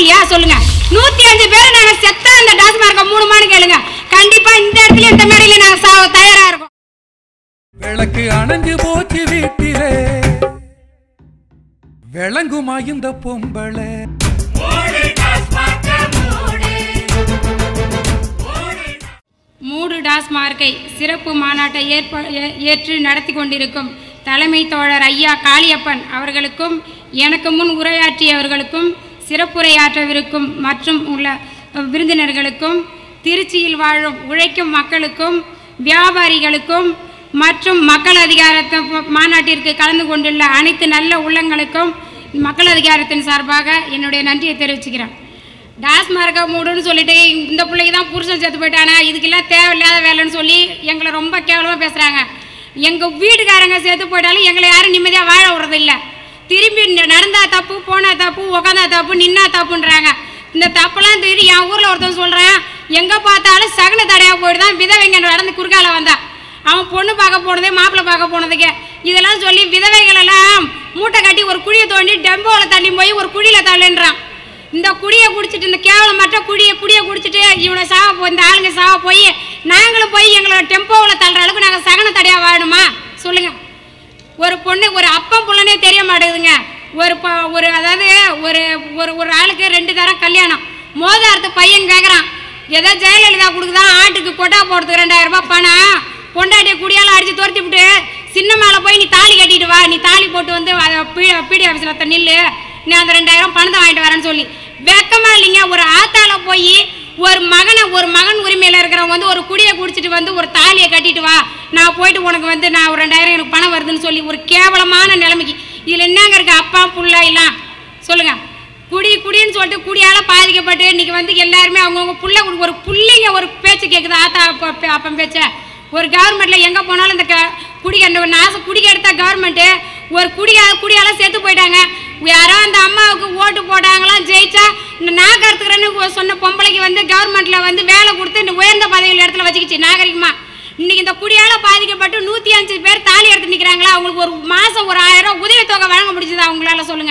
இல்லையா சொல்லுங்க நூத்தி அஞ்சு பேர் நாங்க செத்தா அந்த டாஸ்மார்க்க மூணுமான்னு கேளுங்க கண்டிப்பா இந்த இடத்துல இந்த மேடையில நாங்க சாவ தயாரா இருக்கோம் விளக்கு அணைஞ்சு போச்சு வீட்டிலே விளங்குமா இந்த பொம்பளை மூடு டாஸ்மார்க்கை சிறப்பு மாநாட்டை ஏற்ப ஏ- ஏற்று நடத்தி கொண்டிருக்கும் தலைமை தோழர் ஐயா காளியப்பன் அவர்களுக்கும் எனக்கு முன் உரையாற்றியவர்களுக்கும் சிறப்புரையாற்றவிருக்கும் மற்றும் உள்ள விருந்தினர்களுக்கும் திருச்சியில் வாழும் உழைக்கும் மக்களுக்கும் வியாபாரிகளுக்கும் மற்றும் மக்கள் அதிகாரத்த மாநாட்டிற்கு கலந்து கொண்டுள்ள அனைத்து நல்ல உள்ளங்களுக்கும் மக்கள் அதிகாரத்தின் சார்பாக என்னுடைய நன்றியை தெரிவிச்சுக்கிறேன் டாஸ்மார்க்கை மூடுன்னு சொல்லிட்டு இந்த பிள்ளைக்கு தான் புருஷன் செத்து போயிட்டானா இதுக்கெல்லாம் தேவையில்லாத வேலைன்னு சொல்லி எங்களை ரொம்ப கேவலமாக பேசுகிறாங்க எங்கள் வீட்டுக்காரங்க செத்து போயிட்டாலும் எங்களை யாரும் நிம்மதியாக வாழ விடுறது இல்லை திரும்பி ந- நடந்தா தப்பு போனா தப்பு உக்காந்தா தப்பு நின்னா தப்புன்றாங்க இந்த தப்பெல்லாம் திரும்பி என் ஊரில் ஒருத்தன் சொல்கிறேன் எங்கே பார்த்தாலும் சகன தடையாக போயிட்டு தான் விதவைங்க நடந்து குறுக்கால வந்தா அவன் பொண்ணு பார்க்க போனதே மாப்பிள்ளை பார்க்க போனதுக்கு இதெல்லாம் சொல்லி விதவைகள் எல்லாம் மூட்டை கட்டி ஒரு குழியை தோண்டி டெம்போவில் தள்ளி போய் ஒரு குழியில் தள்ளுன்றான் இந்த குடியை குடிச்சிட்டு இந்த கேவலமற்ற குடியை குடியை குடிச்சிட்டு இவனை சாவ போய் இந்த ஆளுங்க சாவ போய் நாங்களும் போய் எங்களோட டெம்போவில் தள்ளுற அளவுக்கு நாங்கள் சகன தடையாக வாழணுமா சொல்லுங்க ஒரு பொண்ணு ஒரு அப்பம் புள்ளனே தெரிய மாட்டேங்குதுங்க ஒரு ப- ஒரு அதாவது ஒரு ஒரு ஒரு ஆளுக்கு ரெண்டு தரம் கல்யாணம் மோதாரத்து பையன் கேட்குறான் ஏதோ ஜெயலலிதா கொடுக்குதான் ஆட்டுக்கு கொட்டா போடுறதுக்கு ரெண்டாயிரம் ரூபாய் பணம் பொண்டாட்டியை குடியால அடிச்சு துரத்தி விட்டு சின்ன மேலே போய் நீ தாலி கட்டிட்டு வா நீ தாலி போட்டு வந்து அதை பி பிடி ஆஃபீஸில் நில்லு நீ அந்த ரெண்டாயிரம் பணத்தை வாங்கிட்டு வரேன்னு சொல்லி வெக்கமா இல்லைங்க ஒரு ஆத்தால போய் ஒரு மகனை ஒரு மகன் உரிமையில் இருக்கிறவங்க வந்து ஒரு குடியை குடிச்சிட்டு வந்து ஒரு தாலியை கட்டிட்டு வா நான் போயிட்டு உனக்கு வந்து நான் ஒரு ரெண்டாயிரம் எனக்கு பணம் வருதுன்னு சொல்லி ஒரு கேவலமான நிலைமைக்கு இதில் என்னங்க இருக்கு அப்பா புள்ள எல்லாம் சொல்லுங்க குடி குடின்னு சொல்லிட்டு குடியால பாதிக்கப்பட்டு இன்னைக்கு வந்து எல்லாருமே அவங்கவுங்க புள்ள குடி- ஒரு புள்ளைங்க ஒரு பேச்சு கேட்குது ஆத்தா அப்ப- அப்ப- அப்பன் பேச்ச ஒரு கவர்மெண்ட்ல எங்க போனாலும் இந்த க- குடிக்க இந்த நாசம் குடிக்க எடுத்த கவர்மெண்ட் ஒரு குடியா குடியால செத்து போயிட்டாங்க யாரோ அந்த அம்மாவுக்கு ஓட்டு போட்டாங்களாம் ஜெயிச்சா இந்த நாகரத்துக்குறன்னு சொன்ன பொம்பளைக்கு வந்து கவர்மெண்ட்ல வந்து வேலை கொடுத்து இந்த உயர்ந்த பதவியில் இடத்துல வச்சுக்கிச்சு நாகரிகமா இன்னைக்கு இந்த குடியால பாதிக்கப்பட்டு நூத்தி அஞ்சு பேர் தாலி எடுத்து நிக்கிறாங்களா அவங்களுக்கு ஒரு மாசம் ஒரு ஆயிரம் ரூபாய் உதவித்தொகை வழங்க முடிஞ்சதா அவங்களால சொல்லுங்க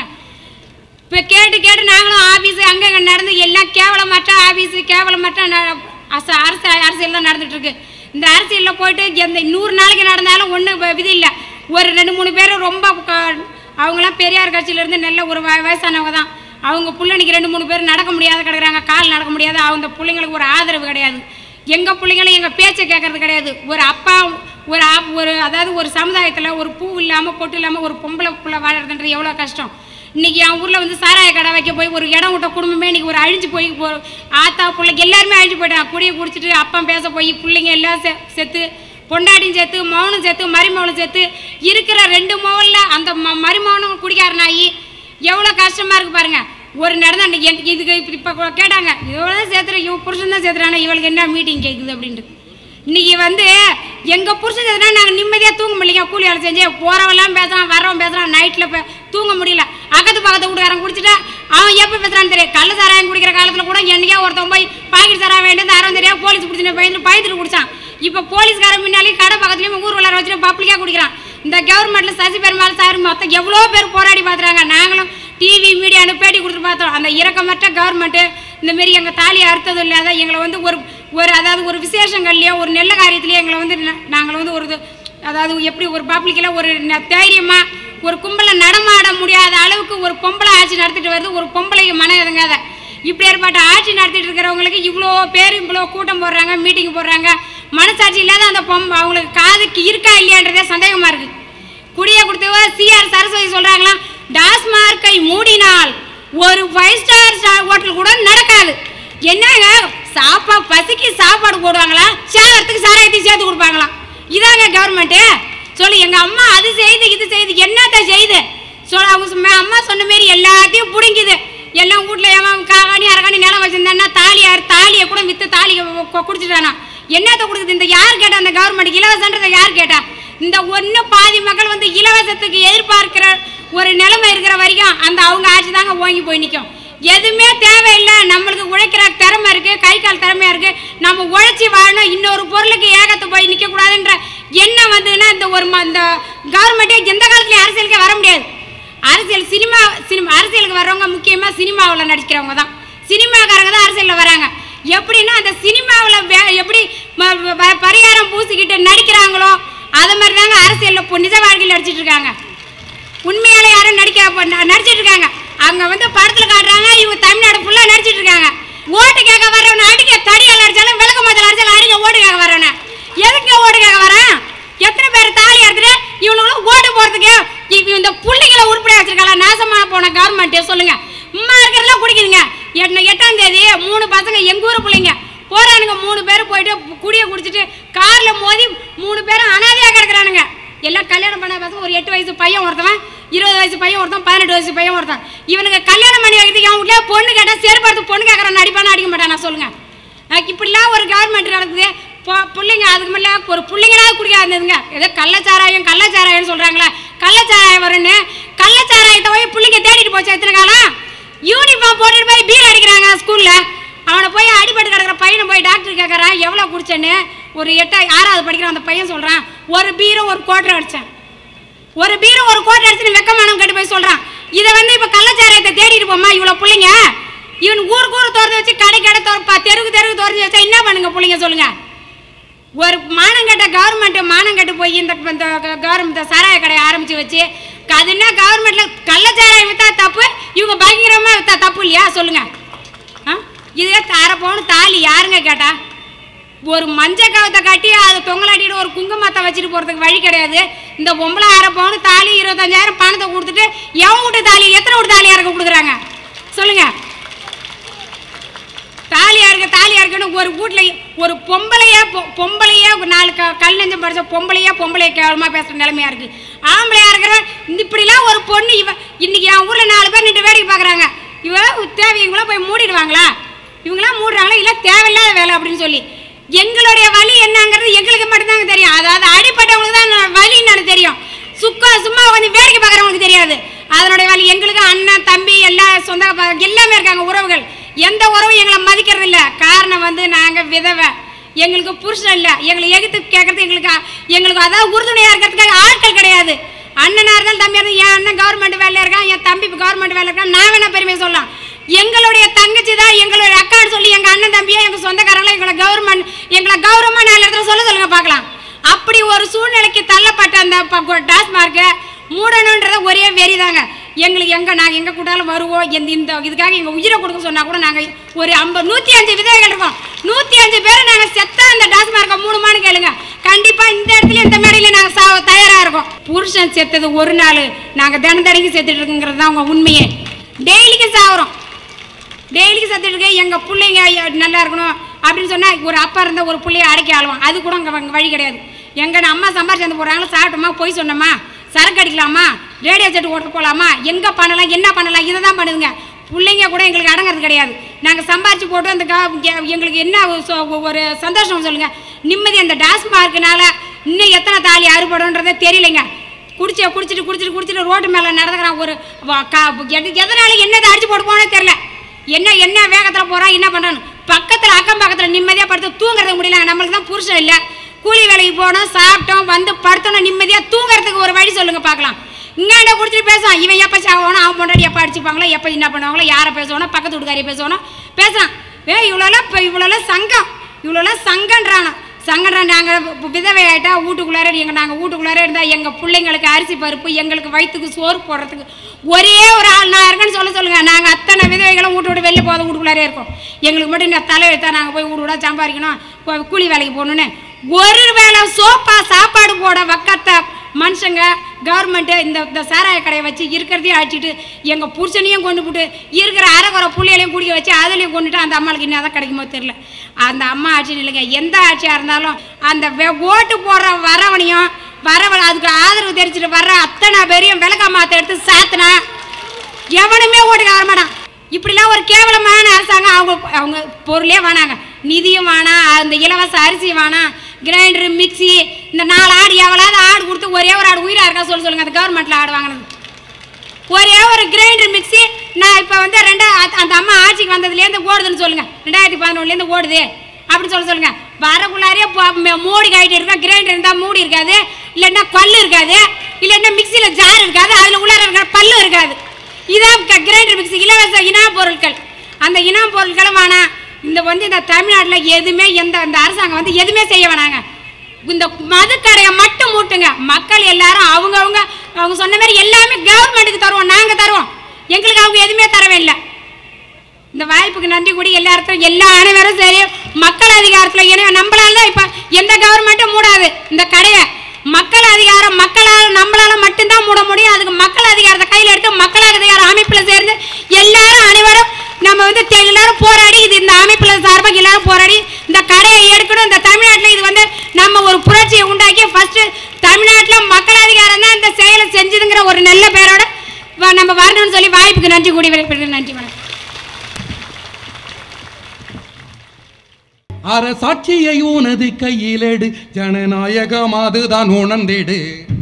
இப்போ கேட்டு கேட்டு நாங்களும் ஆஃபீஸு அங்கே இங்கே நடந்து எல்லாம் கேவலமற்ற ஆஃபீஸு கேவலமற்ற ந- அச- அரசு அரசியல் தான் நடந்துட்டு இருக்கு இந்த அரசியலில் போயிட்டு எந்த நூறு நாளைக்கு நடந்தாலும் ஒன்றும் விதி இல்லை ஒரு ரெண்டு மூணு பேர் ரொம்ப க- அவங்களாம் பெரியார் கட்சியிலேருந்து நல்ல ஒரு வ- வயசானவங்க தான் அவங்க பிள்ளைக்கு ரெண்டு மூணு பேர் நடக்க முடியாத கிடக்குறாங்க கால் நடக்க முடியாத அவங்க பிள்ளைங்களுக்கு ஒரு ஆதரவு கிடையாது எங்கள் பிள்ளைங்களும் எங்கள் பேச்சை கேட்கறது கிடையாது ஒரு அப்பா ஒரு ஆப் ஒரு அதாவது ஒரு சமுதாயத்தில் ஒரு பூ இல்லாமல் பொட்டு இல்லாமல் ஒரு பொம்பளை புள்ள வாழறதுன்றது எவ்வளோ கஷ்டம் இன்னைக்கு என் ஊரில் வந்து சாராய கடை வைக்க போய் ஒரு இடம் விட்ட குடும்பமே இன்னைக்கு ஒரு அழிஞ்சு போய் ஒரு ஆத்தா பிள்ளைங்க எல்லாருமே அழிஞ்சு போயிட்டாங்க குடியை குடிச்சிட்டு அப்பன் பேச போய் பிள்ளைங்க எல்லாம் செ செத்து பொண்டாட்டியும் சேர்த்து மௌனும் சேர்த்து மருமவனும் சேர்த்து இருக்கிற ரெண்டு மோவலில் அந்த ம மருமவனும் குடிக்காரனாகி எவ்வளோ கஷ்டமாக இருக்கு பாருங்க ஒரு நடந்த அன்னைக்கு என்- இதுக்கு இப்ப- இப்போ கேட்டாங்க இவ்வளோ தான் சேர்த்துற இவ புருஷன் தான் சேர்த்துறானா இவளுக்கு என்ன மீட்டிங் கேட்குது அப்படின்ட்டு இன்னைக்கு வந்து எங்கள் புருஷன் எதுனா நாங்கள் நிம்மதியாக தூங்க முடியலைங்க கூலி வேலை செஞ்சு போகிறவெல்லாம் பேசுகிறான் வரவன் பேசுகிறான் நைட்டில் தூங்க முடியல அக்கத்து பக்கத்து வீட்டுக்காரன் குடிச்சிட்டு அவன் எப்போ பேசுகிறான்னு தெரியும் கள்ள சாராயம் குடிக்கிற காலத்தில் கூட என்னைக்கா ஒருத்தன் போய் பாக்கெட் சாராயம் வேண்டியது யாரும் தெரியாது போலீஸ் பிடிச்சிட்டு பயந்து பயந்துட்டு குடிச்சான் இப்போ போலீஸ்காரன் முன்னாலேயும் கடை பக்கத்துலேயும் ஊர் விளாட வச்சுட்டு பப்ளிக்காக குடிக்கிறான் இந்த கவர்மெண்ட்ல சசி பெருமாள் சார் மொத்தம் எவ்வளோ பேர் போராடி பார்த்துறாங்க நாங்களும் டிவி மீடியானு பேட்டி கொடுத்து பார்த்தோம் அந்த இரக்கமற்ற கவர்மெண்ட்டு இந்த மாரி எங்கள் தாலியை அறுத்தது இல்லாத எங்களை வந்து ஒரு ஒரு அதாவது ஒரு விசேஷங்கள்லையோ ஒரு நல்ல காரியத்திலையோ எங்களை வந்து ந- நாங்கள் வந்து ஒரு இது அதாவது எப்படி ஒரு பப்ளிக்கில் ஒரு ந- தைரியமா ஒரு கும்பலை நடமாட முடியாத அளவுக்கு ஒரு பொம்பளை ஆட்சி நடத்திட்டு வருது ஒரு பொம்பளைக்கு மன எதுங்காத இப்படி ஏற்பட்ட ஆட்சி நடத்திட்டு இருக்கிறவங்களுக்கு இவ்வளோ பேர் இவ்வளோ கூட்டம் போடுறாங்க மீட்டிங் போடுறாங்க மனசாட்சி இல்லாத அந்த பொம் அவங்களுக்கு காதுக்கு இருக்கா இல்லையான்றதே சந்தேகமா இருக்கு குடியை கொடுத்தவ சிஆர் சரஸ்வதி சொல்றாங்களாம் டாஸ்மார்க்கை மூடினால் ஒரு ஃபைவ் ஸ்டார் ஸ்டார் ஹோட்டல் கூட நடக்காது என்னங்க சாப்பா பசிக்கு சாப்பாடு போடுவாங்களா சேகரத்துக்கு சாராயத்தையும் சேர்த்து கொடுப்பாங்களாம் இதாங்க கவர்மெண்ட்டு சொல்லு எங்க அம்மா அது செய்து இது செய்து என்னத்த செய்து சொல்ல அவங்க சொன்ன- அம்மா சொன்ன மாரி எல்லாத்தையும் பிடுங்குது எல்லாம் வீட்ல ஏன் காகாணி அரகாணி நிலம் வச்சிருந்தான்னா தாலியார் தாலியை கூட வித்து தாலியை கு- குடிச்சிட்டானா என்னத்த கொடுக்குது இந்த யார் கேட்டா அந்த கவர்மெண்ட் இலவசன்றதை யார் கேட்டா இந்த ஒன்று பாதி மக்கள் வந்து இலவசத்துக்கு எதிர்பார்க்கிற ஒரு நிலைமை இருக்கிற வரைக்கும் அந்த அவங்க ஆட்சி தாங்க ஓங்கி போய் நிற்கும் எதுவுமே தேவையில்லை நம்மளுக்கு உழைக்கிற திறமை இருக்கு கை கால் திறமையா இருக்கு நம்ம உழைச்சி வாழணும் இன்னொரு பொருளுக்கு ஏகத்து போய் நிற்க கூடாதுன்ற எண்ணம் வந்ததுன்னா இந்த ஒரு ம- இந்த கவர்மெண்ட்டே எந்த காலத்துலயும் அரசியலுக்கே வர முடியாது அரசியல் சினிமா சினிமா அரசியலுக்கு வர்றவங்க முக்கியமாக சினிமாவில் நடிக்கிறவங்க தான் எப்படின்னா அந்த சினிமாவில் எப்படி ம- வ- பரிகாரம் பூசிக்கிட்டு நடிக்கிறாங்களோ அது மாதிரி தாங்க அரசியலில் இப்போ நிஜ வாழ்க்கையில் நடிச்சிட்டு இருக்காங்க உண்மையாலே யாரும் நடிக்க ப- ந- நடிச்சிட்டு இருக்காங்க அங்க வந்து படத்துல காட்டுறாங்க இவங்க தமிழ்நாடு ஃபுல்லா நடிச்சிட்டு இருக்காங்க ஓட்டு கேட்க வர்றவன அடிக்க தடியால் அடிச்சாலும் விளக்க மாத்தல அடிச்சாலும் அடிக்க ஓட்டு கேட்க வர்றவன எதுக்கு ஓட்டு கேட்க வரேன் எத்தனை பேர் தாலி எடுத்துட்டு இவனுங்களும் ஓட்டு போறதுக்கு இவ- இந்த புள்ளைங்களை உருப்படியா வச்சிருக்காங்க நாசமா போன கவர்மெண்ட் சொல்லுங்க உம்மா இருக்கிறதெல்லாம் குடிக்குதுங்க எட்டு எட்டாம் தேதி மூணு பசங்க எங்க ஊர் பிள்ளைங்க போறானுங்க மூணு பேர் போயிட்டு குடிய குடிச்சிட்டு கார்ல மோதி மூணு பேரும் அனாதையா கிடக்குறானுங்க எல்லாம் கல்யாணம் பண்ண பசங்க ஒரு எட்டு வயசு பையன் ஒருத்தவன் இருபது வயசு பையன் ஒருத்தன் பதினெட்டு வயசு பையன் ஒருத்தன் இவனுக்கு கல்யாணம் பண்ணி வைக்கிறதுக்கு அவன் வீட்டில் பொண்ணு கேட்டால் செருப்படுத்து பொண்ணு கேட்குறான் அடிப்பானா அடிக்க மாட்டானா சொல்லுங்க அஹ் இப்படிலாம் ஒரு கவர்மெண்ட் நடக்குது பொ- பிள்ளைங்க அதுக்கு மேலே ஒரு பிள்ளைங்களாவது குடிக்காதுங்க ஏதோ கள்ளச்சாராயம் கள்ளச்சாராயம்னு சொல்கிறாங்களே கள்ளச்சாராயம் வரும்னு கள்ளச்சாராயத்தை போய் பிள்ளைங்க தேடிட்டு போச்சு எத்தனை காலம் யூனிஃபார்ம் போட்டுட்டு போய் பீர் அடிக்கிறாங்க ஸ்கூலில் அவனை போய் அடிபட்டு கிடக்குற பையனை போய் டாக்டர் கேட்குறான் எவ்வளோ குடிச்சேன்னு ஒரு எட்டா ஆறாவது படிக்கிற அந்த பையன் சொல்கிறான் ஒரு பீரும் ஒரு கோட்டரை அடித்தேன் ஒரு பீரும் ஒரு கோட்டை அடிச்சுன்னு வெக்கமானம் கட்டு போய் சொல்கிறான் இதை வந்து இப்போ கள்ளச்சாராயத்தை தேடிட்டு போமா இவ்வளோ பிள்ளைங்க இவன் ஊருக்கு ஊர் திறந்து வச்சு கடை கடை திறப்பா தெருக்கு தெருக்கு திறந்து வச்சா என்ன பண்ணுங்க பிள்ளைங்க சொல்லுங்க ஒரு மானங்கட்ட கவர்மெண்ட் மானங்கட்டு போய் இந்த இந்த கவர்மெண்ட் சாராய கடையை ஆரம்பிச்சு வச்சு அது என்ன கவர்மெண்ட்ல கள்ளச்சாராயம் வித்தா தப்பு இவங்க பயங்கரமா வித்தா தப்பு இல்லையா சொல்லுங்க ஆ இதே அரை பவுன் தாலி யாருங்க கேட்டா ஒரு மஞ்சள் கவத்தை கட்டி அதை தொங்கலாட்டிட்டு ஒரு குங்குமத்தை வச்சுட்டு போகிறதுக்கு வழி கிடையாது இந்த பொம்பளை அரை பவுன் தாலி இருபத்தஞ்சாயிரம் பணத்தை கொடுத்துட்டு எவன் வீட்டு தாலி எத்தனை வீட்டு தாலி யாருக்கு கொடுக்குறாங்க சொல்லுங்க தாலியா இருக்க தாலியா இருக்குன்னு ஒரு வீட்டில் ஒரு பொம்பளையா பொ- பொம்பளையா ஒரு நாலு க கல் நெஞ்சம் படிச்ச பொம்பளையா பொம்பளைய கேவலமா பேசுற நிலைமையா இருக்கு ஆம்பளையா இருக்கிற இந்த இப்படிலாம் ஒரு பொண்ணு இவ இன்னைக்கு என் ஊர்ல நாலு பேர் நின்று வேடிக்கை பார்க்குறாங்க இவ தேவை இவங்களாம் போய் மூடிடுவாங்களா இவங்களாம் மூடுறாங்களா இல்லை தேவையில்லாத வேலை அப்படின்னு சொல்லி எங்களுடைய வழி என்னங்கிறது எங்களுக்கு மட்டும்தாங்க தெரியும் அதாவது அடிப்பட்டவங்களுக்கு தான் நான் வலி என்னன்னு தெரியும் சுக்கா சும்மா வந்து வேடிக்கை பார்க்குறவங்களுக்கு தெரியாது அதனுடைய வழி எங்களுக்கு அண்ணன் தம்பி எல்லா சொந்த ப- எல்லாமே இருக்காங்க உறவுகள் எந்த உறவும் எங்களை மதிக்கிறது இல்ல காரணம் வந்து நாங்கள் விதவை எங்களுக்கு புருஷன் இல்லை எங்களை எதிர்த்து கேட்கறது எங்களுக்கு அ- எங்களுக்கு அதாவது உறுதுணையாக இருக்கிறதுக்காக ஆட்கள் கிடையாது அண்ணனாக இருந்தாலும் தம்பியாக இருந்தாலும் என் அண்ணன் கவர்மெண்ட் வேலையில் இருக்கான் என் தம்பி கவர்மெண்ட் வேலை இருக்கான் நான் வேணா பெருமையை சொல்லலாம் எங்களுடைய தங்கச்சி தான் எங்களுடைய அக்கான்னு சொல்லி எங்கள் அண்ணன் தம்பியோ எங்கள் சொந்தக்காரங்களும் எங்களை கவர்மெண்ட் எங்களை கௌரவமாக நாலு இடத்துல சொல்ல சொல்லுங்க பார்க்கலாம் அப்படி ஒரு சூழ்நிலைக்கு தள்ளப்பட்ட அந்த ப- டாஸ்மார்க்கை மூடணுன்றத ஒரே வெறி தாங்க எங்களுக்கு எங்கே நாங்கள் எங்கே கூட்டாலும் வருவோம் இந்த இந்த இதுக்காக எங்கள் உயிரை கொடுக்க சொன்னால் கூட நாங்கள் ஒரு ஐம்பது நூற்றி அஞ்சு விதவைகள் இருக்கோம் நூற்றி அஞ்சு பேர் நாங்கள் செத்தா அந்த டாஸ்மார்க்கை மூணுமான்னு கேளுங்க கண்டிப்பாக இந்த இடத்துல இந்த மேடையில் நாங்கள் சா தயாராக இருக்கோம் புருஷன் செத்தது ஒரு நாள் நாங்கள் தினம் தினைக்கு செத்துட்டு இருக்குங்கிறது தான் உங்கள் உண்மையே டெய்லிக்கு சாகுறோம் டெய்லிக்கு சத்துட்டு இருக்கு எங்கள் பிள்ளைங்க ஐயா, நல்லா இருக்கணும் அப்படின்னு சொன்னால் ஒரு அப்பா இருந்தால் ஒரு பிள்ளைய அடக்கி ஆளுவோம் அது கூட அங்கே வழி கிடையாது எங்கள் அம்மா சம்பாரிச்சு வந்து போகிறாங்களோ சாப்பிட்டோமா போய் சொன்னோமா சரக்கு அடிக்கலாமா ரேடியோ செட்டு ஓட்ட போகலாமா எங்கே பண்ணலாம் என்ன பண்ணலாம் இதை தான் பண்ணுதுங்க பிள்ளைங்க கூட எங்களுக்கு அடங்கிறது கிடையாது நாங்கள் சம்பாரிச்சு போட்டு அந்த கா- எ- எங்களுக்கு என்ன ஒரு சொ- ஒரு சந்தோஷம் சொல்லுங்கள் நிம்மதி அந்த டாஸ்மார்க்குனால இன்னும் எத்தனை தாலி அறுபடும்ன்றதே தெரியலைங்க குடிச்ச குடிச்சிட்டு குடிச்சிட்டு குடிச்சிட்டு ரோட்டு மேலே நடந்துக்கிறான் ஒரு வ- கா- எது- எதனால என்னதை அடிச்சு போட்டு போனே தெரில என்ன என்ன வேகத்தில் போகிறான் என்ன பண்ணுறான்னு பக்கத்தில் அக்கம் பக்கத்தில் நிம்மதியாக படுத்து தூங்குறது முடியல நம்மளுக்கு தான் புருஷன் இல்லை கூலி வேலைக்கு போனோம் சாப்பிட்டோம் வந்து படுத்தோம் நிம்மதியாக தூங்குறதுக்கு ஒரு வழி சொல்லுங்க பார்க்கலாம் இங்காண்ட குடிச்சிட்டு பேசுவான் இவன் எப்போ சாவானோ அவன் பொண்டாடி எப்போ அடிச்சுப்பாங்களோ எப்போ என்ன பண்ணுவாங்களோ யாரை பேசுவானோ பக்கத்து வீட்டுக்காரியை பேசுவானோ பேசுகிறான் ஏ இவ்வளோலாம் இப்போ இவ்வளோலாம் சங்கம் இவ்வளோலாம் சங்கன்றானா சங்கடம் நாங்கள் விதவை ஆகிட்டா வீட்டுக்குள்ளார எங்கள் நாங்கள் வீட்டுக்குள்ளார இருந்தால் எங்கள் பிள்ளைங்களுக்கு அரிசி பருப்பு எங்களுக்கு வயிற்றுக்கு சோறு போடுறதுக்கு ஒரே ஒரு ஆள் நான் இருக்கேன்னு சொல்ல சொல்லுங்கள் நாங்கள் அத்தனை விதவைகளும் வீட்டு விட்டு வெளில போகாத வீட்டுக்குள்ளாரே இருக்கோம் எங்களுக்கு மட்டும் இந்த தலையெழுத்தா நாங்கள் போய் வீடு விட சம்பாதிக்கணும் இப்போ கூலி வேலைக்கு போகணுன்னு ஒரு வேளை சோப்பா சாப்பாடு போட வக்கத்த மனுஷங்க கவர்மெண்ட்டு இந்த இந்த சாராய கடையை வச்சு இருக்கிறதையும் அடிச்சிட்டு எங்கள் புருஷனையும் கொண்டு போட்டு இருக்கிற அரைக்குறை புள்ளைகளையும் குடிக்க வச்சு அதுலேயும் கொண்டுட்டு அந்த அம்மாளுக்கு என்ன தான் கிடைக்குமோ தெரில அந்த அம்மா ஆட்சி இல்லைங்க எந்த ஆட்சியாக இருந்தாலும் அந்த வெ- ஓட்டு போடுற வரவனையும் வரவ அதுக்கு ஆதரவு தெரிஞ்சுட்டு வர்ற அத்தனை பேரையும் விளக்க மாற்ற எடுத்து சாத்தினா எவனுமே ஓட்டுக்க வர மாட்டான் இப்படிலாம் ஒரு கேவலமான அரசாங்கம் அவங்க அவங்க பொருளே வேணாங்க நிதியும் வேணாம் அந்த இலவச அரிசி வேணாம் கிரைண்டரு மிக்ஸி இந்த நாலு ஆடு எவ்வளோது ஆடு கொடுத்து ஒரே ஒரு ஆடு உயிராக இருக்கா சொல்ல சொல்லுங்க அந்த கவர்மெண்ட்டில் ஆடு வாங்கினது ஒரே ஒரு கிரைண்டர் மிக்ஸி நான் இப்போ வந்து ரெண்டா அந்த- அந்த அம்மா ஆட்சிக்கு வந்ததுலேருந்து ஓடுதுன்னு சொல்லுங்க ரெண்டாயிரத்தி பதினொன்றுலேருந்து ஓடுது அப்படி சொல்ல சொல்லுங்க வரக்குள்ளாரே இப்போ ம- மூடி காயிட்டு இருக்கா கிரைண்டர் இருந்தால் மூடி இருக்காது இல்லைன்னா கல் இருக்காது இல்லைன்னா மிக்சியில் ஜார் இருக்காது அதில் உள்ளார இருக்கிற பல்லு இருக்காது இதான் கிரைண்டர் மிக்ஸி இலவச இனா பொருட்கள் அந்த இனா பொருட்களும் வேணாம் இந்த வந்து இந்த தமிழ்நாட்டில் எதுவுமே எந்த இந்த அரசாங்கம் வந்து எதுவுமே செய்ய வேணாங்க இந்த மதுக்கடையை மட்டும் மூட்டுங்க மக்கள் எல்லாரும் அவங்கவுங்க அவங்க சொன்ன மாதிரி எல்லாமே கவர்மெண்ட்டுக்கு தருவோம் நாங்கள் தருவோம் எங்களுக்கு அவங்க எதுவுமே தரவே இல்லை இந்த வாய்ப்புக்கு நன்றி கூடி எல்லா இடத்துலையும் எல்லா அனைவரும் சரி மக்கள் அதிகாரத்தில் ஏன்னா நம்மளால தான் இப்போ எந்த கவர்மெண்ட்டும் மூடாது இந்த கடையை மக்கள் அதிகாரம் மக்களால் நம்மளால மட்டும்தான் மூட முடியும் அதுக்கு மக்கள் அதிகாரத்தை கையில் எடுத்து மக்கள் அதிகார அமைப்பில் சேர்ந்து எல்லாரும் அனைவரும் நம்ம வந்து தெ- எல்லாரும் போராடி இது இந்த அமைப்பில் சார்பாக எல்லாரும் போராடி இந்த கடையை எடுக்கணும் இந்த தமிழ்நாட்டில் இது வந்து நம்ம ஒரு புரட்சியை உண்டாக்கி ஃபர்ஸ்ட் தமிழ்நாட்டில் மக்கள் அதிகாரம் தான் இந்த செயலை செஞ்சதுங்கிற ஒரு நல்ல பேரோட வ- நம்ம வரணும்னு சொல்லி வாய்ப்புக்கு நன்றி கூடி விடைபெறுகிறேன். நன்றி வணக்கம் அரசாட்சியை உனது கையிலெடு ஜனநாயகம் அதுதான் உணர்ந்திடு